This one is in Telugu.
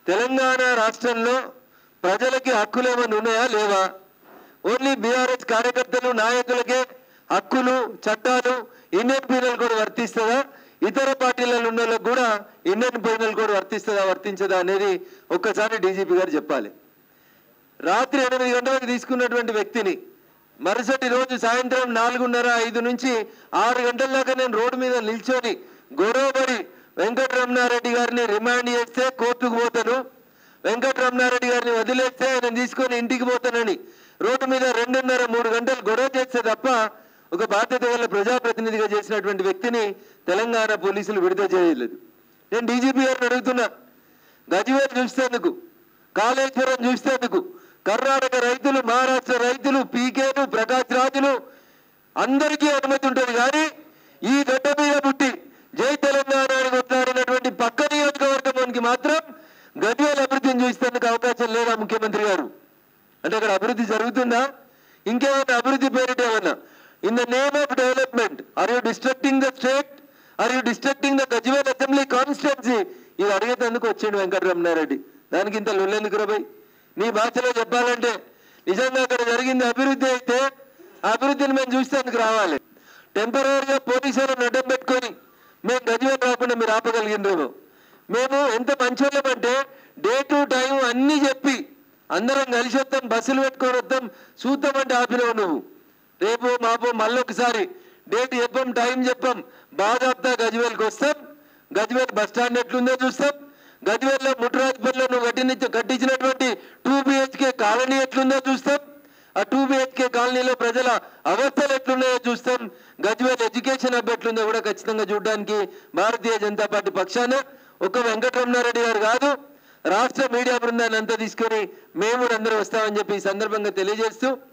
తెలంగాణ రాష్ట్రంలో ప్రజలకి హక్కులు ఏమైనా ఉన్నాయా లేవా ఓన్లీ బీఆర్ఎస్ కార్యకర్తలు నాయకులకే హక్కులు చట్టాలు ఇండియన్ పీనల్ కోడ్ వర్తిస్తుందా ఇతర పార్టీలలో ఉన్న వాళ్ళకి కూడా ఇండియన్ పీనల్ కోడ్ వర్తిస్తుందా వర్తించదా అనేది ఒక్కసారి డీజీపీ గారు చెప్పాలి రాత్రి ఎనిమిది గంటలకు తీసుకున్నటువంటి వ్యక్తిని మరుసటి రోజు సాయంత్రం నాలుగున్నర ఐదు నుంచి ఆరు గంటల దాకా నేను రోడ్డు మీద నిల్చొని గొడవపడి వెంకటరమణారెడ్డి గారిని రిమాండ్ చేస్తే కోర్టుకు పోతాను వెంకటరమణారెడ్డి గారిని వదిలేస్తే ఆయన తీసుకొని ఇంటికి పోతానని రోడ్డు మీద రెండున్నర మూడు గంటలు గొడవ చేస్తే తప్ప ఒక బాధ్యత గల ప్రజాప్రతినిధిగా చేసినటువంటి వ్యక్తిని తెలంగాణ పోలీసులు విడుదల చేయలేదు నేను డీజీపీ గారిని అడుగుతున్నా గజవేలు చూస్తేందుకు కాళేశ్వరం చూస్తేందుకు కర్ణాటక రైతులు మహారాష్ట్ర రైతులు పీకేలు ప్రకాష్ రాజులు అందరికీ అనుమతి ఉంటుంది కానీ ఈ గడ్డ మీద పుట్టి జై తెలంగాణ అని కొట్లాడినటువంటి పక్క నియోజకవర్గంకి మాత్రం గద్వేల అభివృద్ధిని చూసేందుకు అవకాశం లేదా ముఖ్యమంత్రి గారు అంటే అక్కడ అభివృద్ధి జరుగుతుందా ఇంకేమైనా అభివృద్ధి పేరిట ఏమన్నా in the name of development are you destructing the state are you destructing the Gajwel assembly constituency ఇది అడిగేందుకు వచ్చిండు వెంకటరమణారెడ్డి దానికి ఇంత లొల్లెందుకు రాబాయ్ నీ భాషలో చెప్పాలంటే నిజంగా అక్కడ జరిగింది అభివృద్ధి అయితే ఆ అభివృద్ధిని మేము చూసేందుకు రావాలి టెంపరీగా పోలీసులను అడ్డం పెట్టుకొని మేము గజ్వేల్ రాకుండా మీరు ఆపగలిగినరేమో మేము ఎంత మంచోళ్ళమంటే డే టు టైం అన్ని చెప్పి అందరం కలిసి వస్తాం బస్సులు పెట్టుకొని వస్తాం చూద్దామంటే ఆపినావు నువ్వు రేపు మాపు మళ్ళొకసారి డేట్ చెప్పాం టైం చెప్పాం బాధాప్తా గజ్వేల్కి వస్తాం గజ్వేల్ బస్ స్టాండ్ ఎట్లుందో చూస్తాం గజ్వేల్లో ముట్రాజ్పల్లిలో నువ్వు కట్టిన కట్టించినటువంటి టూ బిహెచ్కే కాలనీ ఎట్లుందో చూస్తాం ఆ టూ బిహెచ్కే కాలనీలో ప్రజల అవస్థలు ఎట్లున్నాయో చూస్తాం గజ్వేల్ ఎడ్యుకేషన్ హబ్ ఎట్లుందో కూడా ఖచ్చితంగా చూడడానికి భారతీయ జనతా పార్టీ పక్షాన ఒక వెంకటరమణారెడ్డి గారు కాదు రాష్ట్ర మీడియా బృందాన్ని అంతా తీసుకొని మేము కూడా అందరూ వస్తామని చెప్పి ఈ సందర్భంగా తెలియజేస్తూ